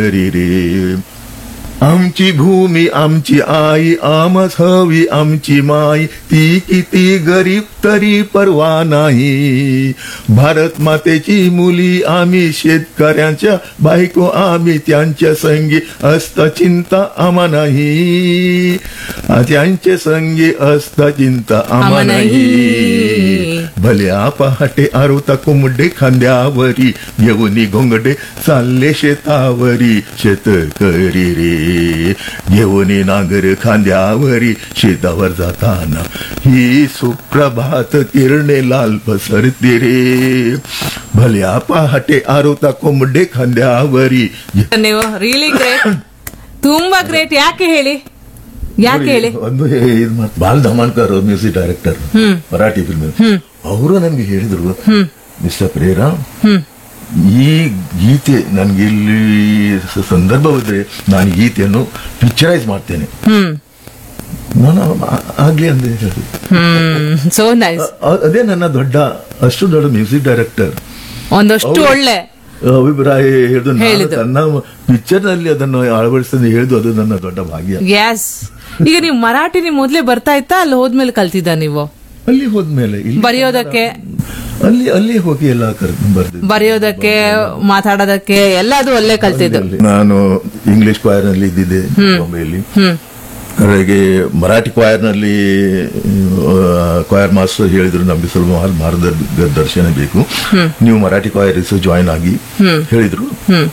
रे रे आमची भूमी आमची आई आमच हवी आमची माई ती किती गरीब तरी परवा नाही भारत मातेची मुली आम्ही शेतकऱ्यांच्या बायको आम्ही त्यांच्या संगी असता चिंता आम्हा नाही आ, त्यांचे संगी असता चिंता आम्हा आम्हा नाही नाही. भल्या पहाटे आरोता कोंबडे खांद्यावरी घेऊनी घोंगडे चालले शेतावरी शेतकरी रे घेऊनी नागर खांद्यावरी शेतावर जाताना ही सुप्रभात किरणे लाल पसरते रे भल्या पहाटे आरोता कोंबडे खांद्यावरी ನೀವು ರಿಯಲಿ ಗ್ರೇಟ್ ತುಂಬಾ ಗ್ರೇಟ್ ಯಾಕೆ ಹೇಳಿ ಯಾಕೆ ಹೇಳಿ ಒಂದು ಇದು ಮಾತು Bal Dhamankar music director Marathi film ಅವರು ನನ್ಗೆ ಹೇಳಿದ್ರು ಮಿಸ್ಟರ್ ಪ್ರೇರಾಮ್ ಈ ಗೀತೆ ನನ್ಗೆ ಇಲ್ಲಿ ಸ- ಸಂದರ್ಭವಿದ್ರೆ ನಾನು ಈ ಗೀತೆಯನ್ನು ಪಿಕ್ಚರೈಸ್ ಮಾಡ್ತೇನೆ ಹ್ಮ್ ನಾನು ಆ- ಆಗ್ಲಿ ಅಂದೆ ಹೇಳಿದೆ. ಹ್ಮ್ ಸೋ ನೈಸ್ ಅ- ಅದೇ ನನ್ನ ದೊಡ್ಡ ಅಷ್ಟು ದೊಡ್ಡ ಮ್ಯೂಸಿಕ್ ಡೈರೆಕ್ಟರ್ ಒಂದಷ್ಟು ಅವ್ರು- ಒಳ್ಳೆ ಅಭಿಪ್ರಾಯ ಹೇಳಿದ್ರು ನಾನು ಹೇಳಿದ್ದು. ತನ್ನ ಪಿಕ್ಚರ್ ನಲ್ಲಿ ಅದನ್ನು ಅಳವಡಿಸ್ತದೆ ಹೇಳಿದ್ದು ಅದು ನನ್ನ ದೊಡ್ಡ ಭಾಗ್ಯ ಎಸ್ ಈಗ ನೀವು ಮರಾಠಿ ನೀವು ಮೊದ್ಲೇ ಬರ್ತಾ ಇತ್ತಾ ಅಲ್ಲಿ ಹೋದ್ಮೇಲೆ ಕಲ್ತಿದ್ದ ನೀವು ಅಲ್ಲಿ ಹೋದ್ಮೇಲೆ ಇಲ್ಲಿ ಬರೆಯೋದಕ್ಕೆ ಅಲ್ಲಿ ಅಲ್ಲಿ ಹೋಗಿ ಎಲ್ಲ ಕರೆದು ಬರ್ದಿದ್ದೆ ಬರೆಯೋದಕ್ಕೆ ಮಾತಾಡೋದಕ್ಕೆ ಎಲ್ಲದು ಅಲ್ಲೇ ಕಲ್ತಿದ್ದು ನಾನು ಇಂಗ್ಲಿಷ್ ಕ್ವೈರ್ ನಲ್ಲಿ ಇದ್ದಿದ್ದೆ ಬಾಂಬೆಯಲ್ಲಿ ಹ್ಮ್ ಹಾಗೆ ಮರಾಠಿ ಕ್ವೈರ್ ನಲ್ಲಿ ಕ್ವೈರ್ ಮಾಸ್ಟರ್ ಹೇಳಿದ್ರು ನಮ್ಗೆ ಸ್ವಲ್ಪ ಮಾರ್- ಮಾರ್ಗದರ್ಶನ ಬೇಕು ನೀವು ಮರಾಠಿ ಕ್ವೈರ್ ಜಾಯಿನ್ ಆಗಿ ಹೇಳಿದ್ರು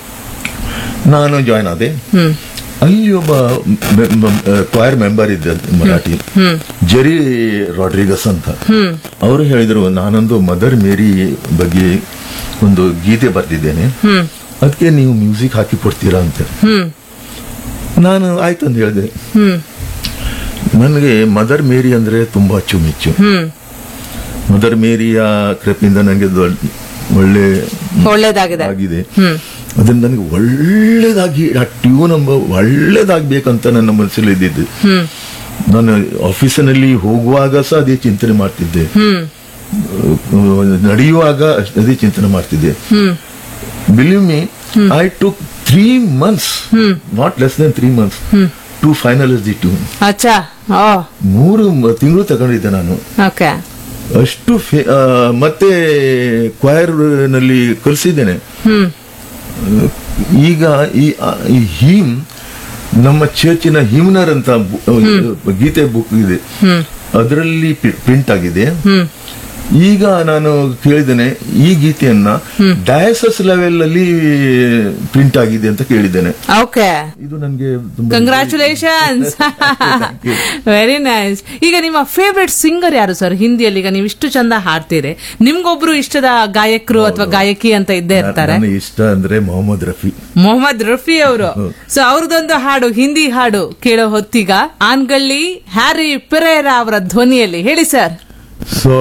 ನಾನು ಜಾಯಿನ್ ಆದೆ ಅಲ್ಲಿ ಒಬ್ಬ ಕ್ವೈರ್ ಮೆಂಬರ್ ಇದ್ದ ಮರಾಠಿ ಜೆರಿ ರಾಡ್ರಿಗಸ್ ಅಂತ ಅವರು ಹೇಳಿದ್ರು ನಾನೊಂದು ಮದರ್ ಮೇರಿ ಬಗ್ಗೆ ಒಂದು ಗೀತೆ ಬರ್ತಿದ್ದೇನೆ ಅದಕ್ಕೆ ನೀವು ಮ್ಯೂಸಿಕ್ ಹಾಕಿ ಕೊಡ್ತೀರಾ ಅಂತ ಹ್ಮ್ ನಾನು ಆಯ್ತು ಅಂತ ಹೇಳಿದೆ ಹ್ಮ್ ನನಗೆ ಮದರ್ ಮೇರಿ ಅಂದ್ರೆ ತುಂಬಾ ಅಚ್ಚುಮೆಚ್ಚು ಹ್ಮ್ ಮದರ್ ಮೇರಿಯ ಕೃಪೆಯಿಂದ ನನಗೆ ದೊಡ್ಡ ಒಳ್ಳೆ ಒಳ್ಳೇದಾಗಿದೆ ಆಗಿದೆ ಹ್ಮ್ ಅದನ್ನ ನನಗೆ ಒಳ್ಳೇದಾಗಿ ಆ ಟ್ಯೂನ್ ಎಂಬ ಒಳ್ಳೇದಾಗ್ಬೇಕಂತ ನನ್ನ ಮನಸ್ಸಲ್ಲಿ ಇದ್ದಿದ್ದು ಹ್ಮ್ ನಾನು ಆಫೀಸಿನಲ್ಲಿ ಹೋಗುವಾಗ ಸಹ ಅದೇ ಚಿಂತನೆ ಮಾಡ್ತಿದ್ದೆ ಹ್ಮ್ ಅಹ್, ನಡೆಯುವಾಗ ಅದೇ ಚಿಂತನೆ ಮಾಡ್ತಿದ್ದೆ hmm believe me I took three months not less than three months to finalise the tune ಅಚ್ಚಾ ಓ ಮೂರು ತಿಂಗಳು ತಗೊಂಡಿದ್ದೆ ನಾನು ಓಕೆ ಅಷ್ಟು ಫೇ- ಆ, ಮತ್ತೆ ಕ್ವೈರ್ ನಲ್ಲಿ ಕಲಿಸಿದ್ದೇನೆ ಹ್ಮ್ ಈಗ ಈ ಆ, ಈ ಹೀಮ್ ನಮ್ಮ ಚರ್ಚಿನ ಹಿಮ್ನರ್ ಅಂತ ಬು- ಗೀತೆ ಬುಕ್ ಇದೆ ಅದರಲ್ಲಿ ಪ್ರಿಂಟ್ ಆಗಿದೆ ಹ್ಮ್ ಈಗ ನಾನು ಕೇಳಿದ್ದೇನೆ ಈ ಗೀತೆಯನ್ನ ಡಯಾಸಸ್ ಲೆವೆಲ್ ಅಲ್ಲಿ ಪ್ರಿಂಟ್ ಆಗಿದೆ ಅಂತ ಕೇಳಿದ್ದೇನೆ ಓಕೆ ಇದು ನನಗೆ ತುಂಬಾ ಕಂಗ್ರಾಚುಲೇಷನ್ಸ್ ವೆರಿ ನೈಸ್ ಈಗ ನಿಮ್ಮ ಫೇವ್ರೆಟ್ ಸಿಂಗರ್ ಯಾರು ಸರ್ ಹಿಂದಿಯಲ್ಲಿ ಈಗ ನೀವು ಇಷ್ಟು ಚಂದ ಹಾಡ್ತೀರಿ ನಿಮ್ಗೊಬ್ರು ಇಷ್ಟದ ಗಾಯಕರು ಅಥವಾ ಗಾಯಕಿ ಅಂತ ಇದ್ದೇ ಇರ್ತಾರೆ ನನ್ನ ಇಷ್ಟ ಅಂದ್ರೆ ಮೊಹಮ್ಮದ್ ರಫಿ ಮೊಹಮ್ಮದ್ ರಫಿ ಅವರು ಸೊ ಅವ್ರದೊಂದು ಹಾಡು ಹಿಂದಿ ಹಾಡು ಕೇಳೋ ಹೊತ್ತೀಗ ಆನ್ಗಳ್ಳಿ ಹ್ಯಾರಿ ಪೆರೇರಾ ಅವರ ಧ್ವನಿಯಲ್ಲಿ ಹೇಳಿ ಸರ್ ಸೊ